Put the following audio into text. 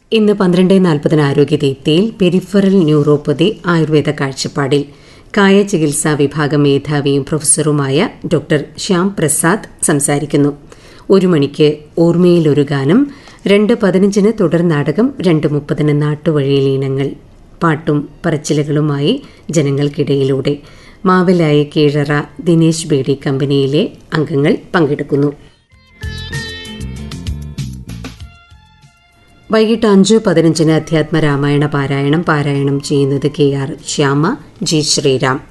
ഇന്ന് പന്ത്രണ്ട് നാൽപ്പതിന് ആരോഗ്യദീപ്തിയിൽ പെരിഫറൽ ന്യൂറോപ്പതി ആയുർവേദ കാഴ്ചപ്പാടിൽ കായ ചികിത്സാ വിഭാഗം മേധാവിയും പ്രൊഫസറുമായ ഡോക്ടർ ശ്യാം പ്രസാദ് സംസാരിക്കുന്നു ഒരു മണിക്ക് ഓർമ്മയിലൊരു ഗാനം രണ്ട് പതിനഞ്ചിന് തുടർ നാടകം രണ്ട് മുപ്പതിന് നാട്ടുവഴിയിലീനങ്ങൾ പാട്ടും പറച്ചിലുകളുമായി ജനങ്ങൾക്കിടയിലൂടെ മാവിലായ കീഴറ ദിനേശ് ബേഡി കമ്പനിയിലെ അംഗങ്ങൾ പങ്കെടുക്കുന്നു വൈകിട്ട് അഞ്ച് പതിനഞ്ചിന് അധ്യാത്മ രാമായണ പാരായണം പാരായണം ചെയ്യുന്നത് K R Shyama G Sriram